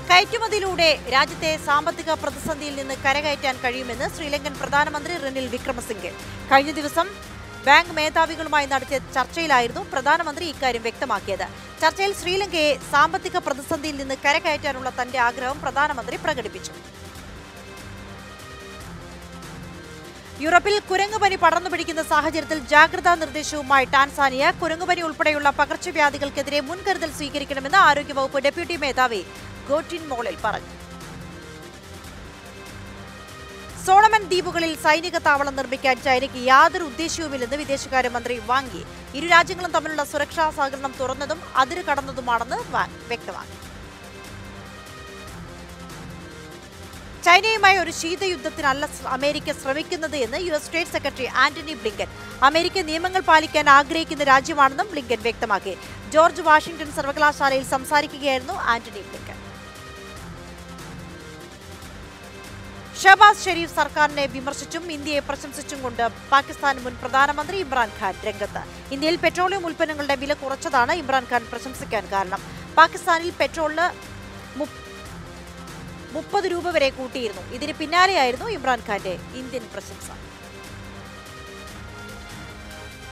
കയറ്റുമതിയിലൂടെ രാജ്യത്തെ സാമ്പത്തിക പ്രതിസന്ധിയിൽ നിന്ന് കരകയറ്റാൻ കഴിയുമെന്ന് ശ്രീലങ്കൻ പ്രധാനമന്ത്രി റെനിൽ വിക്രമസിംഗെ കഴിഞ്ഞ ദിവസം ബാങ്ക് മേധാവികളുമായി നടത്തിയ ചർച്ചയിലായിരുന്നു പ്രധാനമന്ത്രി ഇക്കാര്യം വ്യക്തമാക്കിയത് ചർച്ചയിൽ ശ്രീലങ്കയെ സാമ്പത്തിക പ്രതിസന്ധിയിൽ നിന്ന് കരകയറ്റാനുള്ള തന്റെ ആഗ്രഹം പ്രധാനമന്ത്രി പ്രകടിപ്പിച്ചു യൂറോപ്പിൽ കുരങ്ങുപനി പടർന്നു പിടിക്കുന്ന സാഹചര്യത്തിൽ ജാഗ്രതാ നിർദ്ദേശവുമായി ടാൻസാനിയ കുരങ്ങുപനി ഉൾപ്പെടെയുള്ള പകർച്ചവ്യാധികൾക്കെതിരെ മുൻകരുതൽ സ്വീകരിക്കണമെന്ന് ആരോഗ്യവകുപ്പ് ഡെപ്യൂട്ടി മേധാവി ഗോട്ടിൻ മോളിൽ പറഞ്ഞു സോളമൻ ദ്വീപുകളിൽ സൈനിക താവളം നിർമ്മിക്കാൻ ചൈനയ്ക്ക് യാതൊരു ഉദ്ദേശ്യവുമില്ലെന്ന് വിദേശകാര്യമന്ത്രി വാങ് യി ഇരു രാജ്യങ്ങളും തമ്മിലുള്ള സുരക്ഷാ സഹകരണം തുറന്നതും അതിര് കടന്നതുമാണെന്ന് വാങ് വ്യക്തമാക്കി ചൈനയുമായി ഒരു ശീതയുദ്ധത്തിനല്ല ശ്ര- അമേരിക്ക ശ്രമിക്കുന്നത് എന്ന് U S state secretary Antony Blinken America നിയമങ്ങൾ പാലിക്കാൻ ആഗ്രഹിക്കുന്ന രാജ്യമാണെന്നും ബ്ലിങ്കൻ വ്യക്തമാക്കി ജോർജ് വാഷിംഗ്ടൺ സർവകലാശാലയിൽ സംസാരിക്കുകയായിരുന്നു ആന്റണി ബ്ലിങ്കൻ ഷഹബാസ് ഷെരീഫ് സർക്കാരിനെ വിമർശിച്ചും ഇന്ത്യയെ പ്രശംസിച്ചും കൊണ്ട് പാകിസ്ഥാൻ മുൻ പ്രധാനമന്ത്രി ഇമ്രാൻഖാൻ രംഗത്ത് ഇന്ത്യയിൽ പെട്രോളിയം ഉൽപ്പന്നങ്ങളുടെ വില കുറച്ചതാണ് ഇമ്രാൻഖാൻ പ്രശംസിക്കാൻ കാരണം പാകിസ്ഥാനിൽ പെട്രോളിന് മുപ്പ- മുപ്പത് രൂപ വരെ കൂട്ടിയിരുന്നു ഇതിന് പിന്നാലെയായിരുന്നു ഇമ്രാൻഖാന്റെ ഇന്ത്യൻ പ്രശംസ